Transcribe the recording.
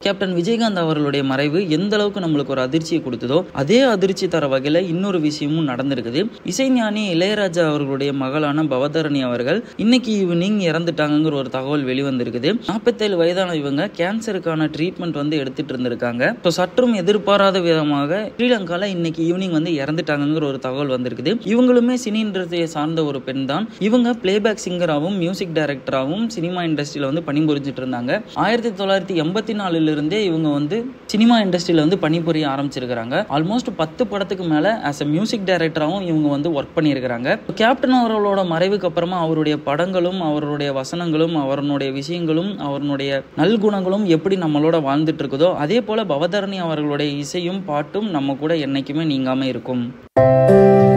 captain Vijayakanth அவர்களுடைய மறைவு எந்த அளவுக்கு நம்மளுக்கு ஒரு அதிர்ச்சியை கொடுத்ததோ அதே அதிர்ச்சி தர வகையில இன்னொரு விஷயமும் நடந்திருக்குது இசைஞானி இளையராஜா அவர்களுடைய மகளான பவதரணி அவர்கள் இன்னைக்கு ஈவினிங் இறந்துட்டாங்கங்கிற ஒரு தகவல் வெளிவந்திருக்குது நாற்பத்தேழு வயதான இவங்க கேன்சருக்கான ட்ரீட்மெண்ட் வந்து எடுத்துட்டு இருந்திருக்காங்க ஸோ சற்றும் எதிர்பாராத விதமாக ஸ்ரீலங்கால இன்னைக்கு ஈவினிங் வந்து இறந்துட்டாங்கங்கிற ஒரு தகவல் வந்திருக்குது இவங்களுமே சினி இண்டஸ்ட்ரியை சார்ந்த ஒரு பெண் தான் இவங்க பிளேபேக் சிங்கராகவும் மியூசிக் டைரக்டராகவும் சினிமா இண்டஸ்ட்ரியில வந்து பணிபுரிஞ்சிட்டு இருந்தாங்க ஆயிரத்தி தொள்ளாயிரத்தி எண்பத்தி நாலுல இருந்தே இவங்க வந்து சினிமா இண்டஸ்ட்ரியில வந்து பணிபுரிய ஆரம்பிச்சிருக்கிறாங்க ஆல்மோஸ்ட் பத்து படத்துக்கு மேல ஆஸ் அ மியூசிக் டைரக்டராகவும் இவங்க வந்து ஒர்க் பண்ணியிருக்கிறாங்க கேப்டன் அவர்களோட மறைவுக்கு அப்புறமா அவருடைய படங்களும் அவருடைய வசனங்களும் அவருடைய விஷயங்களும் அவருடைய நல்குணங்களும் எப்படி நம்மளோட வாழ்ந்துட்டு இருக்குதோ அதே போல பவதரணி அவர்களுடைய இசையும் பாட்டும் நம்ம கூட என்னைக்குமே நீங்காம இருக்கும்